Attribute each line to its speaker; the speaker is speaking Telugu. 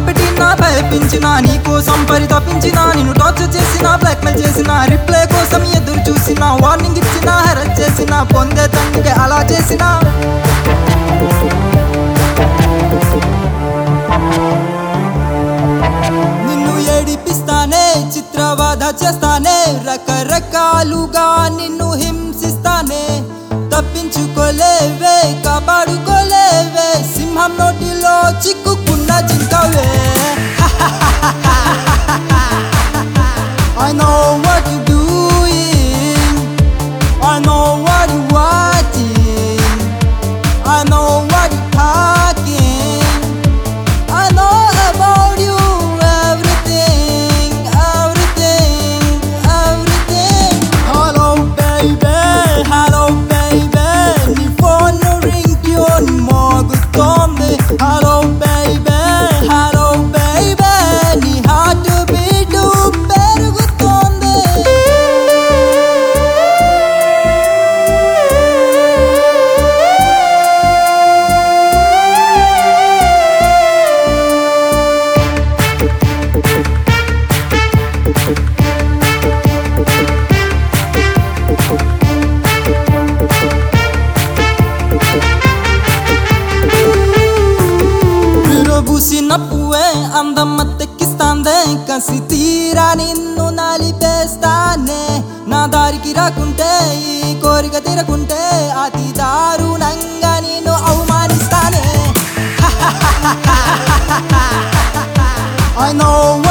Speaker 1: పెట్టినా భయపించిన నీ కోసం పరితపించిన నిన్ను టార్చర్ చేసిన బ్లాక్మెయిల్ చేసిన రిప్లై కోసం ఎదురు చూసిన వార్నింగ్ ఇచ్చిన హెరస్ చేసిన పొందే తండ్రికి అలా చేసిన నిన్ను ఏడిపిస్తానే చిత్రవాద చేస్తానే రకరకాలుగా నిన్ను హింసిస్తానే తప్పించుకోలేవే కాపాడుకోలేవే సింహం నోటిలో చిక్కుకున్న జింకవే I know what you're doing I know what you're watching I know what you're talking I know about you everything, everything, everything. Hello baby, hello baby. నీ ఫోన్ రింగ్ ట్యూన్ మోగుతోంది. Hello baby, hello baby. నీ హార్ట్ బీట్ పెరుగుతోంది. విరబూసిన పువ్వే అందమ్మ తెక్కిస్తాందే కసి తీరా నిన్ను నలిపేస్తానే నా దారికి రాకుంటే ఈ కోరిక తీరకుంటే అతి దారుణంగా నిన్ను అవమానిస్తానే I know